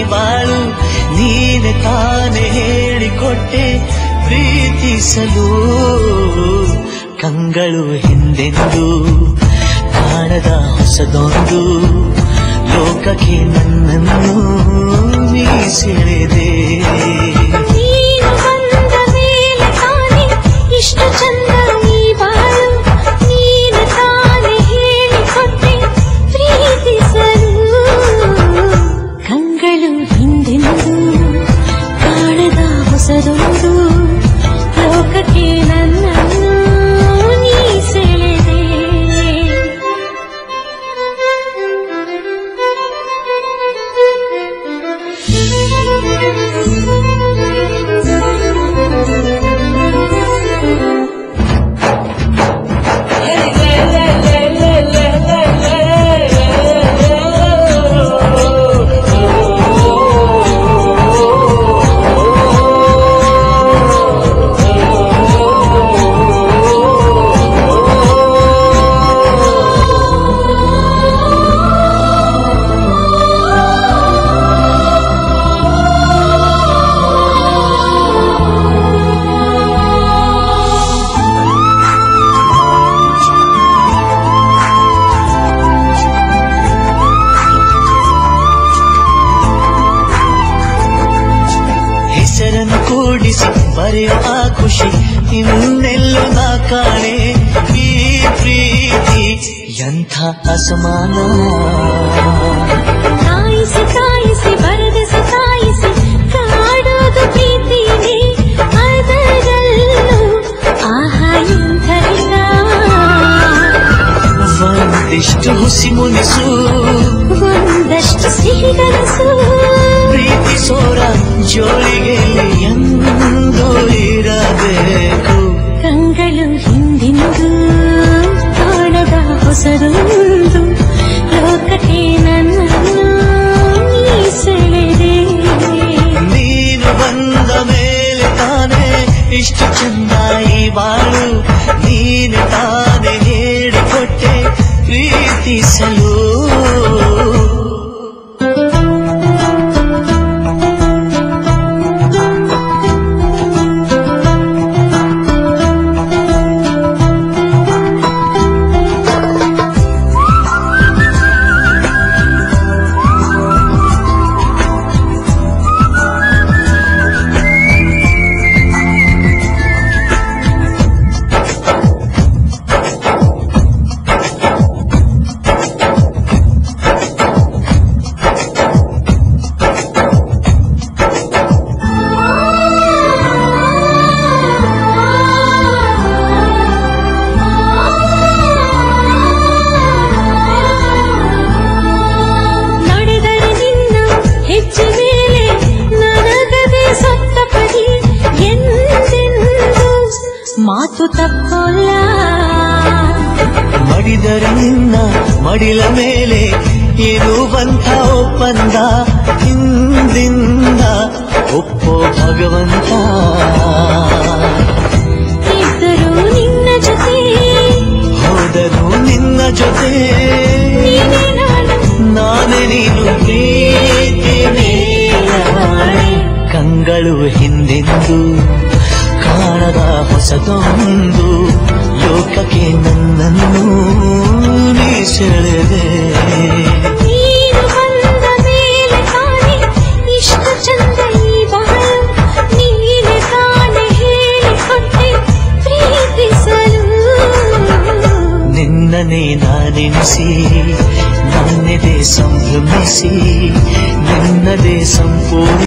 ಬಾಳು ನೀನೆ ತಾನೇ ಹೇಳಿಕೊಟ್ಟೆ ಪ್ರೀತಿಸಲು ಕಂಗಳು ಹಿಂದೆಂದು ಕಾಣದ ಹೊಸದೊಂದು ಲೋಕಕ್ಕೆ ನನ್ನನ್ನು ನೀ ಸೆಳೆದೆ ನೀನು ಬಂದ ಮೇಲೆ ತಾನೆ ಇಷ್ಟು ಚಂದ ಈ ಬಾಳು ನೀನು ತಾನೆ ಹೇಳಿಕೊಟ್ಟೆ ಪ್ರೀತಿಸಲು ಕಂಗಳು ಹಿಂದೆಂದು ಕಾಣದ ಹೊಸದೊಂದು ಲೋಕಕ್ಕೆ ನನ್ನನ್ನು ನೀ ಸೆಳೆದೆ ಹೆಸರನ್ನು ಕೂಡಿಸಿ ಬರೆಯೋ ಆ ಖುಷಿ ಇನ್ನೆಲ್ಲೋ ನಾ ಕಾಣೆ ಈ ಪ್ರೀತಿ ಎಂಥ ಅಸಮಾನ ಕಾಯಿಸಿ ಕಾಯಿಸಿ ಬರದಿಸಿ ಕಾಯಿಸಿ ಕಾಡೋದು ಪ್ರೀತಿನೇ ಅದರಲ್ಲೂ ಆಹಾ ಇಂಥರಿಲ್ಲ ಒಂದಿಷ್ಟು ಹುಸಿ ಮುನಿಸು ಒಂದಷ್ಟು ಸಿಹಿಗನಸು ಪ್ರೀತಿಸೋರ ಜೋಳಿಗೆ ಎಂದು ಇರಬೇಕು ಕಂಗಳು ಹಿಂದಿಂದು ಕಾಣದ ಹೊಸದೊಂದು ಲೋಕಕ್ಕೆ ನನ್ನನ್ನು ನೀ ಸೆಳೆದೆ ನೀನು ಬಂದ ಮೇಲೆ ತಾನೇ ಇಷ್ಟು ಚಂದ ಈ ಬಾಳು ನೀನು ತಾನೇ ಹೇಳಿಕೊಟ್ಟೆ ಪ್ರೀತಿಸಲು ನಡೆದರೆ ನಿನ್ನ ಹೆಜ್ಜೆ ಮೇಲೆ ನನಗದೆ ಸತ್ತ ಪದಿ ಎಂದೆಂದು ಮಾತು ತಪ್ಪಲ್ಲ ಮಡಿದರೆ ನಿನ್ನ ಮಡಿಲ ಮೇಲೆ ಇರುವಂಥ ಒಪ್ಪಂದ ಹಿಂದಿಂದ ಒಪ್ಪೋ ಭಗವಂತ ಇದ್ದರೂ ನಿನ್ನ ಜೊತೆ ಹೋದರು ನಿನ್ನ ಜೊತೆ ನೀನೇ ನಾನು ನಾನೇ ನೀನು ಪ್ರೀತಿ ಮೇಲಾಣೆ. ಕಂಗಳು ಹಿಂದೆಂದು ಕಾಣದ ಹೊಸದೊಂದು ಲೋಕಕ್ಕೆ ನನ್ನನ್ನು ನೀ ಸೆಳೆದೆ ನೀನು ಬಂದ ಮೇಲೆ ತಾನೆ ಇಷ್ಟು ಚಂದ ಈ ಬಾಳು ನೀನೆ ತಾನೆ ಹೇಳಿಕೊಟ್ಟೆ ಪ್ರೀತಿಸಲು ನಿನ್ನನೇ ನಾನೆನಿಸಿ ನನ್ನೆದೆ ಸಂಭ್ರಮಿಸಿ ನಿನ್ನದೇ ಸಂಪೂರ್ಣ